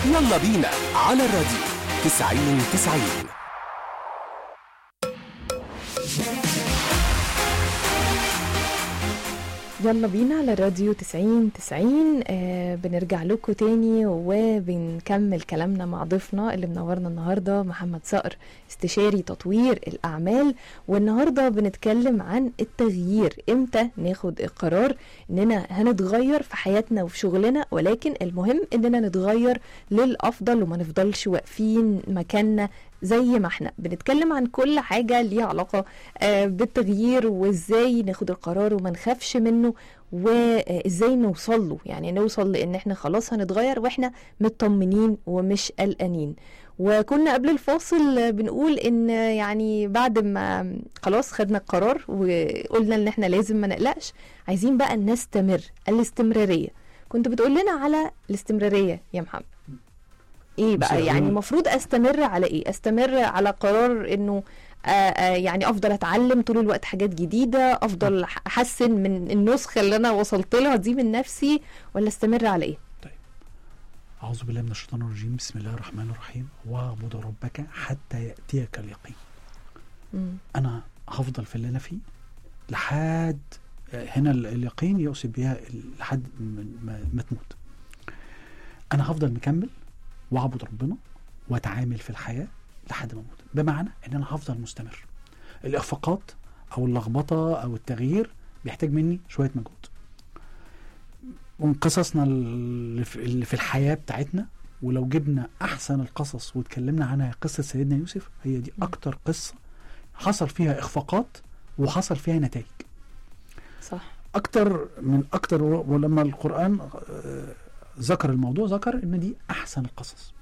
يلا بينا على الراديو 90 90 يلا بينا على الراديو 90 90 آه بنرجع لكم تاني وبنكمل كلامنا مع ضيفنا اللي منورنا النهارده محمد صقر استشاري تطوير الاعمال والنهارده بنتكلم عن التغيير امتى ناخد القرار اننا هنتغير في حياتنا وفي شغلنا ولكن المهم اننا نتغير للافضل وما نفضلش واقفين مكاننا زي ما احنا بنتكلم عن كل حاجة ليها علاقة آه، بالتغيير وازاي ناخد القرار وما نخافش منه وازاي نوصل له يعني نوصل لان احنا خلاص هنتغير واحنا مطمنين ومش قلقانين وكنا قبل الفاصل آه، بنقول ان آه، يعني بعد ما خلاص خدنا القرار وقلنا ان احنا لازم ما نقلقش عايزين بقى نستمر الاستمرارية كنت بتقول لنا على الاستمرارية يا محمد ايه بصي بقى يا يعني حبيبي. المفروض استمر على ايه استمر على قرار انه آه آه يعني افضل اتعلم طول الوقت حاجات جديده افضل أح- احسن من النسخه اللي انا وصلت لها دي من نفسي ولا استمر على ايه أعوذ بالله من الشيطان الرجيم بسم الله الرحمن الرحيم واعبد ربك حتى يأتيك اليقين مم. أنا هفضل في اللي أنا فيه لحد هنا ال- اليقين يقصد بيها ال- لحد من- ما, ما تموت أنا هفضل مكمل وأعبد ربنا وأتعامل في الحياة لحد ما أموت بمعنى إن أنا هفضل مستمر الإخفاقات أو اللخبطة أو التغيير بيحتاج مني شوية مجهود من قصصنا اللي في اللي في الحياة بتاعتنا ولو جبنا أحسن القصص واتكلمنا عنها قصة سيدنا يوسف هي دي م. أكتر قصة حصل فيها إخفاقات وحصل فيها نتائج صح أكتر من أكتر و- ولما القرآن آه، ذكر الموضوع ذكر إن دي أحسن القصص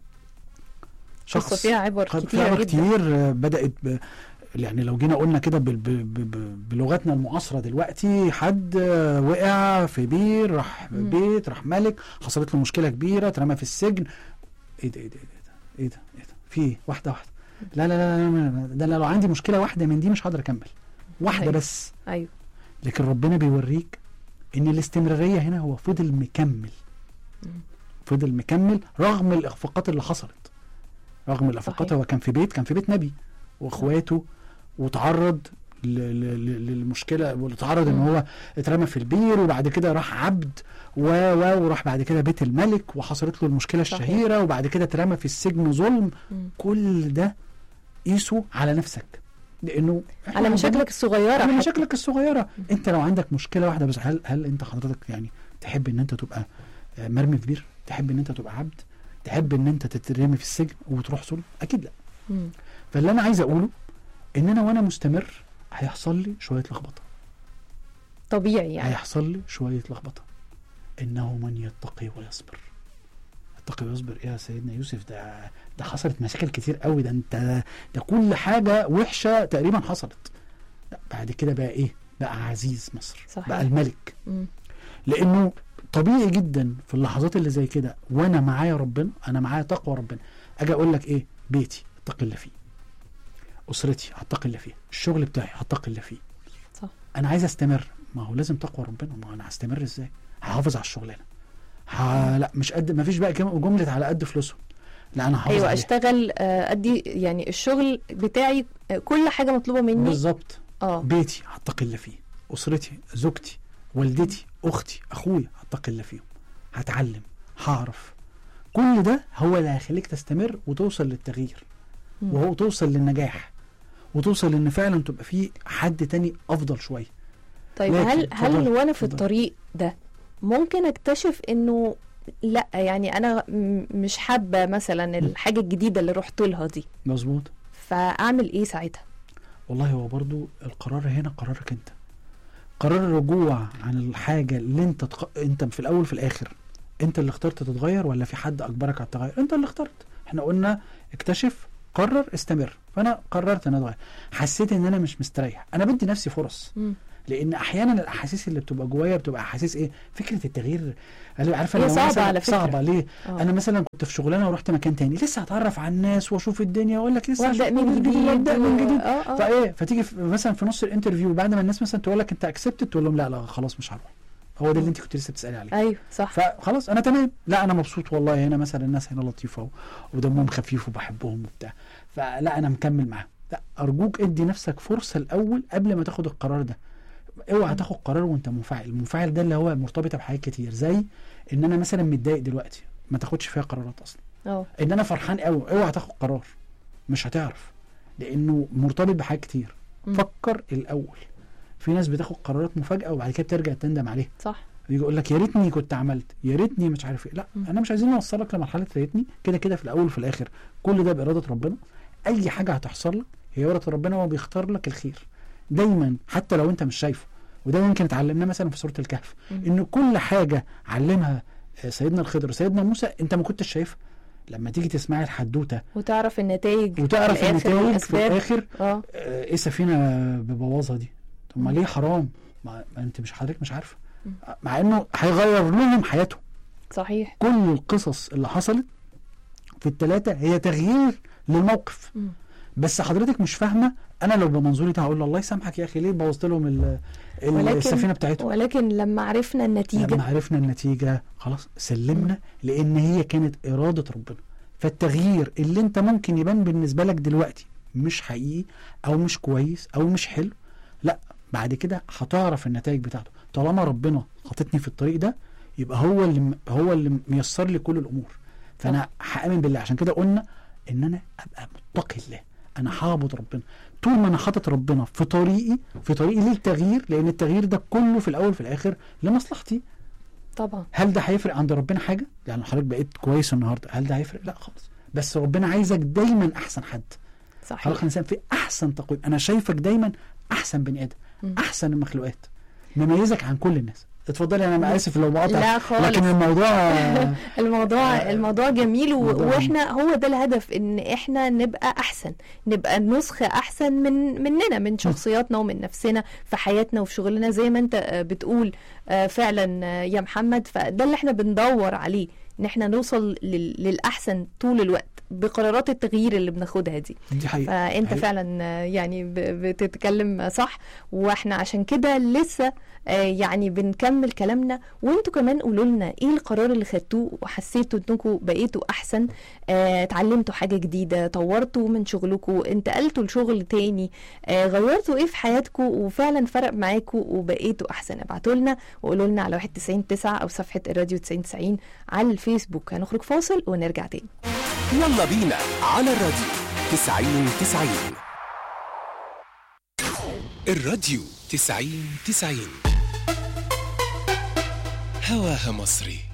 قصه فيها عبر قد كتير فيها جدا كتير آه، بدأت ب... يعني لو جينا قلنا كده بال- ب... ب... ب... بلغتنا المعاصرة دلوقتي حد آه، وقع في بير راح مم. بيت راح ملك حصلت له مشكلة كبيرة اترمى في السجن ايه ده ايه ده ايه ده ايه ده ايه ده في ايه واحدة واحدة لا لا لا, لا, لا, لا ده أنا لو عندي مشكلة واحدة من دي مش هقدر اكمل واحدة أيوة. بس ايوه لكن ربنا بيوريك ان الاستمرارية هنا هو فضل مكمل مم. فضل مكمل رغم الاخفاقات اللي حصلت رغم الاخفاقات صحيح. هو كان في بيت كان في بيت نبي واخواته وتعرض ل- ل- ل- للمشكله وتعرض ان مم. هو اترمى في البير وبعد كده راح عبد و و وراح بعد كده بيت الملك وحصلت له المشكله صحيح. الشهيره وبعد كده اترمى في السجن ظلم مم. كل ده قيسه على نفسك لانه إحنا على عندنا- مشاكلك الصغيره على حتى. مشاكلك الصغيره انت لو عندك مشكله واحده بس هل هل انت حضرتك يعني تحب ان انت تبقى آه، مرمي في بير تحب ان انت تبقى عبد تحب ان انت تترمي في السجن وتروح ظلم اكيد لا مم. فاللي انا عايز اقوله ان انا وانا مستمر هيحصل لي شويه لخبطه طبيعي يعني هيحصل لي شويه لخبطه انه من يتقي ويصبر يتقي ويصبر ايه يا سيدنا يوسف ده ده حصلت مشاكل كتير قوي ده انت ده كل حاجه وحشه تقريبا حصلت لا بعد كده بقى ايه بقى عزيز مصر صحيح. بقى الملك مم. لانه طبيعي جدا في اللحظات اللي زي كده وانا معايا ربنا انا معايا تقوى ربنا اجي اقول لك ايه بيتي اتقي الله فيه اسرتي هتقي الله فيها الشغل بتاعي هتقي الله فيه صح. انا عايز استمر ما هو لازم تقوى ربنا ما هو انا هستمر ازاي هحافظ على الشغلانه ه... لا مش قد ما فيش بقى كم- جمله على قد فلوسهم لا انا هحافظ ايوه عليها. اشتغل آه، ادي يعني الشغل بتاعي آه، كل حاجه مطلوبه مني بالظبط اه بيتي هتقي الله فيه اسرتي زوجتي والدتي اختي اخويا هتقي الله فيهم هتعلم هعرف كل ده هو اللي هيخليك تستمر وتوصل للتغيير مم. وهو توصل للنجاح وتوصل ان فعلا تبقى في حد تاني افضل شويه طيب لكن- هل هل اتفضل، وانا في اتفضل. الطريق ده ممكن اكتشف انه لا يعني انا م- مش حابه مثلا الحاجه الجديده اللي رحت لها دي مظبوط فاعمل ايه ساعتها والله هو برضو القرار هنا قرارك انت قرار الرجوع عن الحاجه اللي انت تق... انت في الاول في الاخر انت اللي اخترت تتغير ولا في حد اجبرك على التغير انت اللي اخترت احنا قلنا اكتشف قرر استمر فانا قررت ان اتغير حسيت ان انا مش مستريح انا بدي نفسي فرص مم. لان احيانا الاحاسيس اللي بتبقى جوايا بتبقى احاسيس ايه فكره التغيير أنا عارفه هي لو صعبة مثلاً- على فكرة. صعبه ليه آه. انا مثلا كنت في شغلانه ورحت مكان تاني لسه هتعرف على الناس واشوف الدنيا واقول لك لسه وابدا هشوف من كل جديد وابدا من جديد اه اه فايه فتيجي في مثلا في نص الانترفيو بعد ما الناس مثلا تقول لك انت اكسبتد تقول لهم لا لا خلاص مش هروح هو ده اللي انت كنت لسه بتسالي عليه ايوه صح فخلاص انا تمام لا انا مبسوط والله هنا مثلا الناس هنا لطيفه و- ودمهم خفيف وبحبهم وبتاع فلا انا مكمل معاهم لا ارجوك ادي نفسك فرصه الاول قبل ما تاخد القرار ده اوعى مم. تاخد قرار وانت منفعل المنفعل ده اللي هو مرتبطه بحاجات كتير زي ان انا مثلا متضايق دلوقتي ما تاخدش فيها قرارات اصلا اه ان انا فرحان قوي اوعى تاخد قرار مش هتعرف لانه مرتبط بحاجات كتير مم. فكر الاول في ناس بتاخد قرارات مفاجاه وبعد كده بترجع تندم عليها صح يجي يقول لك يا ريتني كنت عملت يا ريتني مش عارف ايه لا مم. انا مش عايزين نوصلك لمرحله يا ريتني كده كده في الاول وفي الاخر كل ده باراده ربنا اي حاجه هتحصل لك هي اراده ربنا هو بيختار لك الخير دايما حتى لو انت مش شايفه وده يمكن اتعلمناه مثلا في سوره الكهف مم. ان كل حاجه علمها آه، سيدنا الخضر سيدنا موسى انت ما كنتش شايفها لما تيجي تسمعي الحدوته وتعرف النتائج وتعرف في الآخر النتائج في والأسباب. الاخر اه آه، ايه سفينه ببوظها دي طب ما مم. ليه حرام ما ما انت مش حضرتك مش عارفه مم. مع انه هيغير لهم حياتهم صحيح كل القصص اللي حصلت في الثلاثه هي تغيير للموقف مم. بس حضرتك مش فاهمه انا لو بمنظوري ده هقول له الله يسامحك يا اخي ليه بوظت لهم ال- ال- ولكن- السفينه بتاعتهم ولكن لما عرفنا النتيجة لما عرفنا النتيجه خلاص سلمنا لان هي كانت اراده ربنا فالتغيير اللي انت ممكن يبان بالنسبه لك دلوقتي مش حقيقي او مش كويس او مش حلو لا بعد كده هتعرف النتائج بتاعته طالما ربنا حاططني في الطريق ده يبقى هو اللي هو اللي ميسر لي كل الامور فانا هامن بالله عشان كده قلنا ان انا ابقى متقي الله انا هعبد ربنا طول ما انا حاطط ربنا في طريقي في طريقي للتغيير لان التغيير ده كله في الاول في الاخر لمصلحتي طبعا هل ده هيفرق عند ربنا حاجه يعني حضرتك بقيت كويس النهارده هل ده هيفرق لا خالص بس ربنا عايزك دايما احسن حد خلق صحيح الانسان في احسن تقويم انا شايفك دايما احسن بني ادم مم. احسن المخلوقات مميزك عن كل الناس اتفضلي انا اسف لو بقاطع لا خالص لكن الموضوع الموضوع آه، الموضوع جميل و... موضوع واحنا هو ده الهدف ان احنا نبقى احسن نبقى نسخة احسن من مننا من شخصياتنا ومن نفسنا في حياتنا وفي شغلنا زي ما انت آه، بتقول آه، فعلا آه، يا محمد فده اللي احنا بندور عليه ان احنا نوصل لل... للاحسن طول الوقت بقرارات التغيير اللي بناخدها دي دي حقيقه فانت حقيقة. فعلا آه، يعني ب- بتتكلم صح واحنا عشان كده لسه آه، يعني بنكمل كلامنا وانتوا كمان قولوا لنا ايه القرار اللي خدتوه وحسيتوا انكم بقيتوا احسن آه، اتعلمتوا حاجه جديده طورتوا من شغلكم انتقلتوا لشغل تاني آه، غيرتوا ايه في حياتكم وفعلا فرق معاكم وبقيتوا احسن ابعتوا لنا وقولوا لنا على 199 او صفحه الراديو 9090 على الفيسبوك هنخرج فاصل ونرجع تاني يلا بينا على الراديو 90 90 الراديو 90 90 هواها مصري